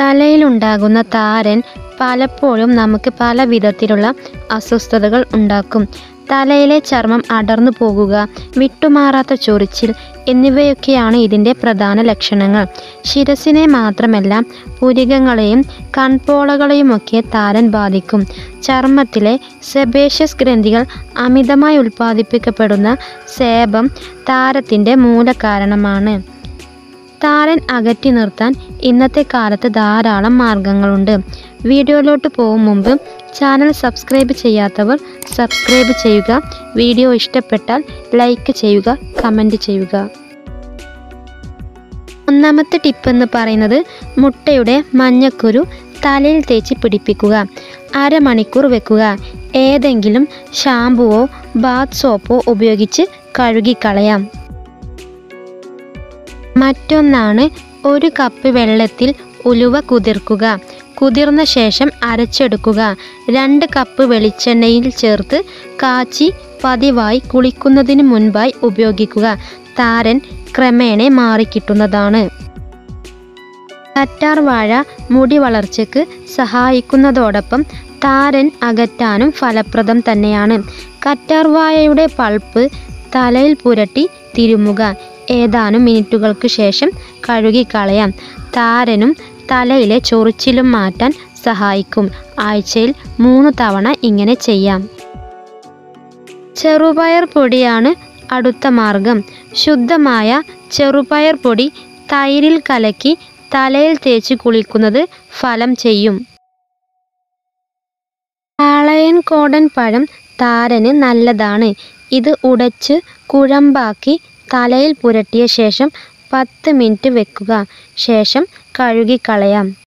തലയിലുണ്ടാകുന്ന താരൻ പലപ്പോഴും നമുക്ക് പല വിധത്തിലുള്ള അസ്വസ്ഥതകൾ ഉണ്ടാക്കും തലയിലെ ചർമ്മം അടർന്നു പോകുക വിട്ടുമാറാത്ത ചൊറിച്ചിൽ എന്നിവയൊക്കെയാണ് ഇതിൻ്റെ പ്രധാന ലക്ഷണങ്ങൾ ശിരസിനെ മാത്രമല്ല പുരികങ്ങളെയും കൺപോളകളെയുമൊക്കെ താരൻ ബാധിക്കും ചർമ്മത്തിലെ സെബേഷ്യസ് ഗ്രന്ഥികൾ അമിതമായി ഉൽപ്പാദിപ്പിക്കപ്പെടുന്ന സേബം താരത്തിൻ്റെ മൂലകാരണമാണ് താരൻ അകറ്റി നിർത്താൻ ഇന്നത്തെ കാലത്ത് ധാരാളം മാർഗങ്ങളുണ്ട് വീഡിയോയിലോട്ട് പോകും മുമ്പ് ചാനൽ സബ്സ്ക്രൈബ് ചെയ്യാത്തവർ സബ്സ്ക്രൈബ് ചെയ്യുക വീഡിയോ ഇഷ്ടപ്പെട്ടാൽ ലൈക്ക് ചെയ്യുക കമൻറ്റ് ചെയ്യുക ഒന്നാമത്തെ ടിപ്പ് എന്ന് പറയുന്നത് മുട്ടയുടെ മഞ്ഞക്കുരു തലയിൽ തേച്ച് പിടിപ്പിക്കുക അരമണിക്കൂർ വെക്കുക ഏതെങ്കിലും ഷാമ്പുവോ ബാത്ത് സോപ്പോ ഉപയോഗിച്ച് കഴുകിക്കളയാം മറ്റൊന്നാണ് ഒരു കപ്പ് വെള്ളത്തിൽ ഉലുവ കുതിർക്കുക കുതിർന്ന ശേഷം അരച്ചെടുക്കുക രണ്ട് കപ്പ് വെളിച്ചെണ്ണയിൽ ചേർത്ത് കാച്ചി പതിവായി കുളിക്കുന്നതിന് മുൻപായി ഉപയോഗിക്കുക താരൻ ക്രമേണ മാറിക്കിട്ടുന്നതാണ് കറ്റാർ വാഴ മുടി വളർച്ചയ്ക്ക് സഹായിക്കുന്നതോടൊപ്പം താരൻ അകറ്റാനും ഫലപ്രദം തന്നെയാണ് കറ്റാർ വാഴയുടെ പൾപ്പ് തലയിൽ പുരട്ടി തിരുമുക ഏതാനും മിനിറ്റുകൾക്ക് ശേഷം കഴുകിക്കളയാം താരനും തലയിലെ ചൊറിച്ചിലും മാറ്റാൻ സഹായിക്കും ആഴ്ചയിൽ മൂന്ന് തവണ ഇങ്ങനെ ചെയ്യാം ചെറുപയർ പൊടിയാണ് അടുത്ത മാർഗം ശുദ്ധമായ ചെറുപയർ പൊടി തൈരിൽ കലക്കി തലയിൽ തേച്ച് കുളിക്കുന്നത് ഫലം ചെയ്യും പാളയൻ കോടൻ പഴം താരന് നല്ലതാണ് ഇത് ഉടച്ച് കുഴമ്പാക്കി തലയിൽ പുരട്ടിയ ശേഷം പത്ത് മിനിറ്റ് വെക്കുക ശേഷം കഴുകിക്കളയാം